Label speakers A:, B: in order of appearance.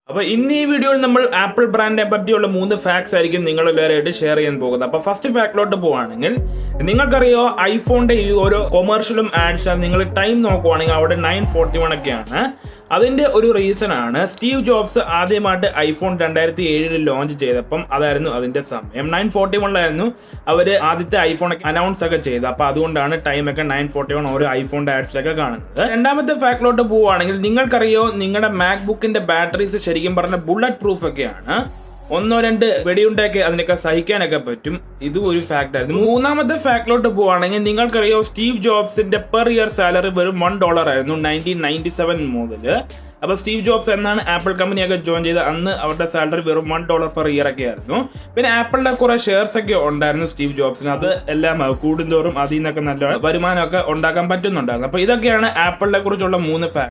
A: അപ്പൊ ഇന്ന് ഈ വീഡിയോയിൽ നമ്മൾ ആപ്പിൾ ബ്രാൻഡിനെ പറ്റിയുള്ള മൂന്ന് ഫാക്ട്സ് ആയിരിക്കും നിങ്ങൾ എല്ലാവരുമായിട്ട് ഷെയർ ചെയ്യാൻ പോകുന്നത് അപ്പൊ ഫസ്റ്റ് ഫാക്ടിലോട്ട് പോവാണെങ്കിൽ നിങ്ങൾക്കറിയോ ഐഫോണിന്റെ ഈ ഓരോ കൊമേഴ്ഷ്യലും ആഡ്സ് നിങ്ങൾ ടൈം നോക്കുവാണെങ്കിൽ അവിടെ നയൻ ഫോർട്ടി വൺ ഒക്കെയാണ് അതിന്റെ ഒരു റീസൺ ആണ് സ്റ്റീവ് ജോബ്സ് ആദ്യമായിട്ട് ഐഫോൺ രണ്ടായിരത്തി ഏഴിൽ ലോഞ്ച് ചെയ്തപ്പം അതായിരുന്നു അതിന്റെ സമയം നയൻ ഫോർട്ടി വണ്ണിലായിരുന്നു അവര് ആദ്യത്തെ ഐഫോൺ അനൗൺസ് ഒക്കെ ചെയ്തത് അപ്പൊ അതുകൊണ്ടാണ് ടൈം ഒക്കെ നയൻ ഫോർട്ടി വൺ ഓരോ ഐഫോണിന്റെ ആഡ്സിലൊക്കെ കാണുന്നത് രണ്ടാമത്തെ ഫാക്ടിലോട്ട് പോവുകയാണെങ്കിൽ നിങ്ങൾക്കറിയോ നിങ്ങളുടെ മാക് ബുക്കിന്റെ ബാറ്ററീസ് ശരിക്കും പറഞ്ഞ ബുള്ളറ്റ് പ്രൂഫ് ഒക്കെയാണ് ഒന്നോ രണ്ട് വെടിയുണ്ടൊക്കെ അതിനൊക്കെ സഹിക്കാനൊക്കെ പറ്റും ഇതും ഒരു ഫാക്ട് ആയിരുന്നു മൂന്നാമത്തെ ഫാക്ടിലോട്ട് പോവുകയാണെങ്കിൽ നിങ്ങൾക്കറിയോ സ്റ്റീവ് ജോബ്സിന്റെ പെർ ഇയർ സാലറി വെറും വൺ ഡോളർ ആയിരുന്നു നയൻറ്റീൻ നയൻറ്റി സെവൻ മുതൽ അപ്പോൾ സ്റ്റീവ് ജോബ്സ് എന്നാണ് ആപ്പിൾ കമ്പനിയൊക്കെ ജോയിൻ ചെയ്ത് അന്ന് അവരുടെ സാലറി വെറും വൺ ഡോളർ പെർ ഇയർ ഒക്കെ ആയിരുന്നു പിന്നെ ആപ്പിളിന്റെ കുറെ ഷെയർസ് ഒക്കെ ഉണ്ടായിരുന്നു സ്റ്റീവ് ജോബ്സിന് അത് എല്ലാം കൂടുന്തോറും അതിൽ നിന്നൊക്കെ നല്ല വരുമാനമൊക്കെ ഉണ്ടാക്കാൻ പറ്റുന്നുണ്ടായിരുന്നു അപ്പോൾ ഇതൊക്കെയാണ് ആപ്പിളിനെ കുറിച്ചുള്ള മൂന്ന് ഫാക്ട്